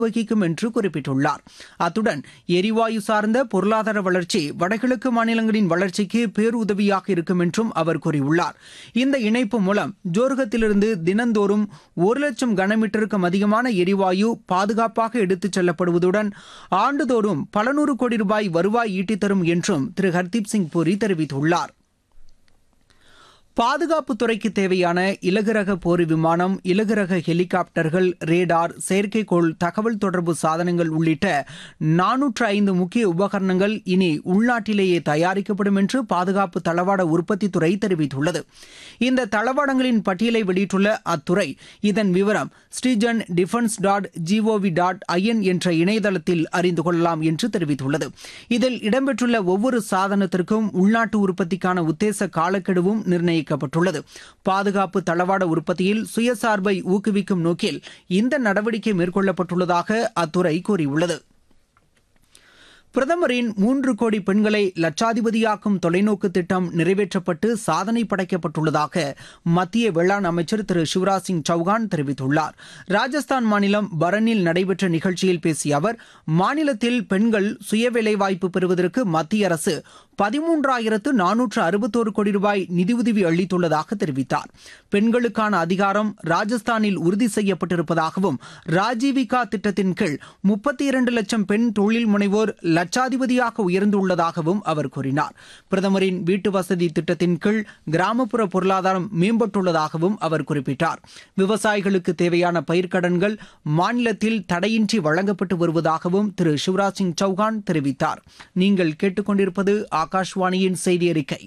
வகிக்கும் என்று குறிப்பிட்டுள்ளார் அத்துடன் எரிவாயு சார்ந்த பொருளாதார வளர்ச்சி வடகிழக்கு மாநிலங்களின் வளர்ச்சிக்கு பேருதவியாக இருக்கும் என்றும் அவர் கூறியுள்ளார் இந்த இணைப்பு மூலம் ஜோர்கத்திலிருந்து தினந்தோறும் ஒரு லட்சம் கனமீட்டருக்கும் அதிகமான எரிவாயு பாதுகாப்பாக எடுத்துச் செல்லப்படுவதுடன் ஆண்டுதோறும் பல நூறு கோடி ரூபாய் வருவாய் ஈட்டித் தரும் என்றும் திரு ஹர்தீப் சிங் பூரி தெரிவித்துள்ளார் பாதுகாப்பு துறைக்கு தேவையான இலகுரக போர் விமானம் இலகுரக ஹெலிகாப்டர்கள் ரேடார் செயற்கைக்கோள் தகவல் தொடர்பு சாதனங்கள் உள்ளிட்ட நானூற்று ஐந்து முக்கிய உபகரணங்கள் இனி உள்நாட்டிலேயே தயாரிக்கப்படும் என்று பாதுகாப்பு தளவாட உற்பத்தித்துறை தெரிவித்துள்ளது இந்த தளவாடங்களின் பட்டியலை வெளியிட்டுள்ள அத்துறை இதன் விவரம் Srijan defence dot G O V dot I N என்ற இணையதளத்தில் அறிந்து கொள்ளலாம் என்று தெரிவித்துள்ளது இதில் இடம்பெற்றுள்ள ஒவ்வொரு சாதனத்திற்கும் உள்நாட்டு உற்பத்திக்கான உத்தேச காலக்கெடுவும் நிர்ணயிக்கப்பட்டுள்ளது பாதுகாப்பு தளவாட உற்பத்தியில் சுயசார்பை ஊக்குவிக்கும் நோக்கில் இந்த நடவடிக்கை மேற்கொள்ளப்பட்டுள்ளதாக அத்துறை கூறியுள்ளது பிரதமரின் மூன்று கோடி பெண்களை லட்சாதிபதியாக்கும் தொலைநோக்கு திட்டம் நிறைவேற்றப்பட்டு சாதனை படைக்கப்பட்டுள்ளதாக மத்திய வேளாண் அமைச்சர் திரு சிவராஜ் சிங் சௌகான் தெரிவித்துள்ளார் ராஜஸ்தான் மாநிலம் பரனில் நடைபெற்ற நிகழ்ச்சியில் பேசிய அவர் மாநிலத்தில் பெண்கள் சுய வேலைவாய்ப்பு பெறுவதற்கு மத்திய அரசு பதிமூன்றாயிரத்து நானூற்று அறுபத்தோரு கோடி ரூபாய் நிதியுதவி அளித்துள்ளதாக தெரிவித்தார் பெண்களுக்கான அதிகாரம் ராஜஸ்தானில் உறுதி செய்யப்பட்டிருப்பதாகவும் ராஜீவிகா திட்டத்தின் கீழ் முப்பத்தி இரண்டு லட்சம் பெண் தொழில் முனைவோர் லட்சாதிபதியாக உயர்ந்துள்ளதாகவும் அவர் கூறினார் பிரதமரின் வீட்டு வசதி திட்டத்தின் கீழ் கிராமப்புற பொருளாதாரம் மேம்பட்டுள்ளதாகவும் அவர் குறிப்பிட்டார் விவசாயிகளுக்கு தேவையான பயிர்க்கடன்கள் மாநிலத்தில் தடையின்றி வழங்கப்பட்டு வருவதாகவும் திரு சிவராஜ் சிங் சௌகான் தெரிவித்தார் நீங்கள் கேட்டுக்கொண்டிருப்பது ஆகாஷ்வாணியின் செய்தி அறிக்கை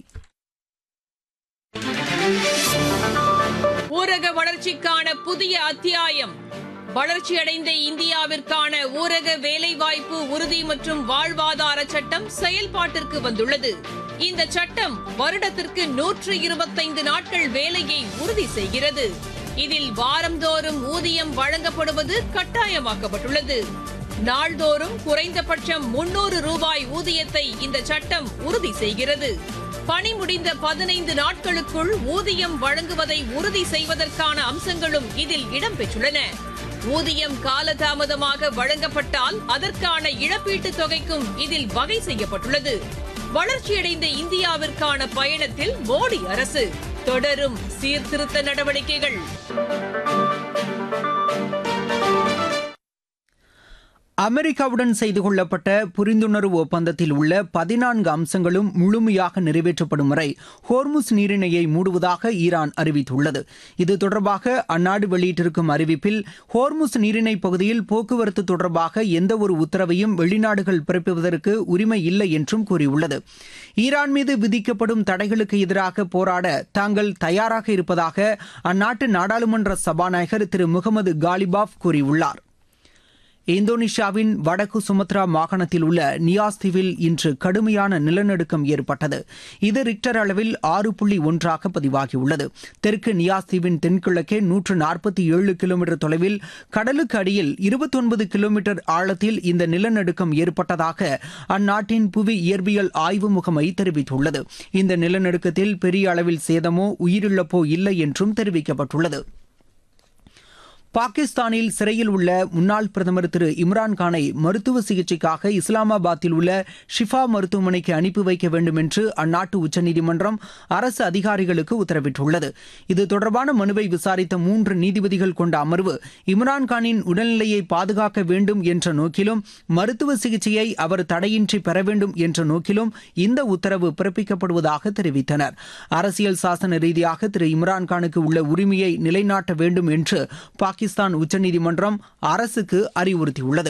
ஊரக வளர்ச்சிக்கான புதிய அத்தியாயம் வளர்ச்சியடைந்த இந்தியாவிற்கான ஊரக வேலைவாய்ப்பு உறுதி மற்றும் வாழ்வாதார சட்டம் செயல்பாட்டிற்கு வந்துள்ளது இந்த சட்டம் வருடத்திற்கு நூற்று இருபத்தைந்து நாட்கள் வேலையை உறுதி செய்கிறது இதில் வாரந்தோறும் ஊதியம் வழங்கப்படுவது கட்டாயமாக்கப்பட்டுள்ளது நாள்தோறும் குறைந்தபட்சம் முன்னூறு ரூபாய் ஊதியத்தை இந்த சட்டம் உறுதி செய்கிறது பணி முடிந்த பதினைந்து நாட்களுக்குள் ஊதியம் வழங்குவதை உறுதி செய்வதற்கான அம்சங்களும் இதில் இடம்பெற்றுள்ளன ஊதியம் காலதாமதமாக வழங்கப்பட்டால் அதற்கான இழப்பீட்டுத் தொகைக்கும் இதில் வகை செய்யப்பட்டுள்ளது வளர்ச்சியடைந்த இந்தியாவிற்கான பயணத்தில் மோடி அரசு தொடரும் சீர்திருத்த நடவடிக்கைகள் அமெரிக்காவுடன் செய்து கொள்ளப்பட்ட புரிந்துணர்வு ஒப்பந்தத்தில் உள்ள பதினான்கு அம்சங்களும் முழுமையாக நிறைவேற்றப்படும் வரை ஹோர்முஸ் நீரிணையை மூடுவதாக ஈரான் அறிவித்துள்ளது இது தொடர்பாக அந்நாடு வெளியிட்டிருக்கும் அறிவிப்பில் ஹோர்முஸ் நீரிணை பகுதியில் போக்குவரத்து தொடர்பாக எந்த ஒரு உத்தரவையும் வெளிநாடுகள் பிறப்பிப்பதற்கு உரிமை இல்லை என்றும் கூறியுள்ளது ஈரான் மீது விதிக்கப்படும் தடைகளுக்கு எதிராக போராட தாங்கள் தயாராக இருப்பதாக அந்நாட்டு நாடாளுமன்ற சபாநாயகர் திரு முகமது காலிபாப் கூறியுள்ளார் இந்தோனேஷியாவின் வடக்கு சுமத்ரா மாகாணத்தில் உள்ள நியாஸ் தீவில் இன்று கடுமையான நிலநடுக்கம் ஏற்பட்டது இது ரிக்டர் அளவில் ஆறு புள்ளி ஒன்றாக பதிவாகியுள்ளது தெற்கு நியாஸ் தீவின் தென்கிழக்கே நூற்று நாற்பத்தி ஏழு கிலோமீட்டர் தொலைவில் கடலுக்கு அடியில் இருபத்தொன்பது கிலோமீட்டர் ஆழத்தில் இந்த நிலநடுக்கம் ஏற்பட்டதாக அந்நாட்டின் புவி இயற்பியல் ஆய்வு முகமை தெரிவித்துள்ளது இந்த நிலநடுக்கத்தில் பெரிய அளவில் சேதமோ உயிரிழப்போ இல்லை என்றும் தெரிவிக்கப்பட்டுள்ளது பாகிஸ்தானில் சிறையில் உள்ள முன்னாள் பிரதமர் திரு இம்ரான்கானை மருத்துவ சிகிச்சைக்காக இஸ்லாமாபாத்தில் உள்ள ஷிஃபா மருத்துவமனைக்கு அனுப்பி வைக்க வேண்டும் என்று அந்நாட்டு உச்சநீதிமன்றம் அரசு அதிகாரிகளுக்கு உத்தரவிட்டுள்ளது இது தொடர்பான மனுவை விசாரித்த மூன்று நீதிபதிகள் கொண்ட அமர்வு இம்ரான்கானின் உடல்நிலையை பாதுகாக்க வேண்டும் என்ற நோக்கிலும் மருத்துவ சிகிச்சையை அவர் தடையின்றி பெற வேண்டும் என்ற நோக்கிலும் இந்த உத்தரவு பிறப்பிக்கப்படுவதாக தெரிவித்தனர் அரசியல் சாசன ரீதியாக திரு இம்ரான்கானுக்கு உள்ள உரிமையை நிலைநாட்ட வேண்டும் என்று பாகிஸ்தான் பாகிஸ்தான் உச்சநீதிமன்றம் அரசுக்கு அறிவுறுத்தியுள்ளது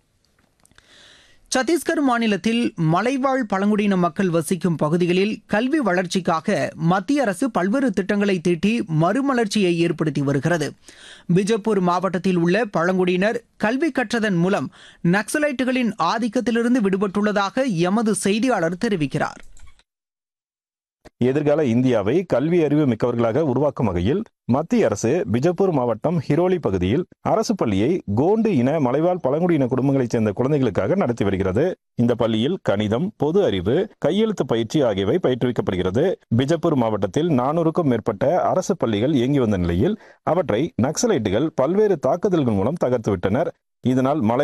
சத்தீஸ்கர் மாநிலத்தில் மலைவாழ் பழங்குடியின மக்கள் வசிக்கும் பகுதிகளில் கல்வி வளர்ச்சிக்காக மத்திய அரசு பல்வேறு திட்டங்களை தீட்டி மறுமலர்ச்சியை ஏற்படுத்தி வருகிறது பிஜப்பூர் மாவட்டத்தில் உள்ள பழங்குடியினர் கல்வி கற்றதன் மூலம் நக்சலைட்டுகளின் ஆதிக்கத்திலிருந்து விடுபட்டுள்ளதாக எமது செய்தியாளர் தெரிவிக்கிறார் எதிர்கால இந்தியாவை கல்வி அறிவு மிக்கவர்களாக உருவாக்கும் வகையில் மத்திய அரசு பிஜப்பூர் மாவட்டம் ஹிரோலி பகுதியில் அரசு பள்ளியை கோண்டு இன மலைவாழ் பழங்குடியின குடும்பங்களைச் சேர்ந்த குழந்தைகளுக்காக நடத்தி வருகிறது இந்த பள்ளியில் கணிதம் பொது அறிவு கையெழுத்து பயிற்சி ஆகியவை பயிற்றுவிக்கப்படுகிறது பிஜப்பூர் மாவட்டத்தில் நானூறுக்கும் மேற்பட்ட அரசு பள்ளிகள் இயங்கி வந்த நிலையில் அவற்றை நக்சலைட்டுகள் பல்வேறு தாக்குதல்கள் மூலம் தகர்த்துவிட்டனர் இதனால் மழை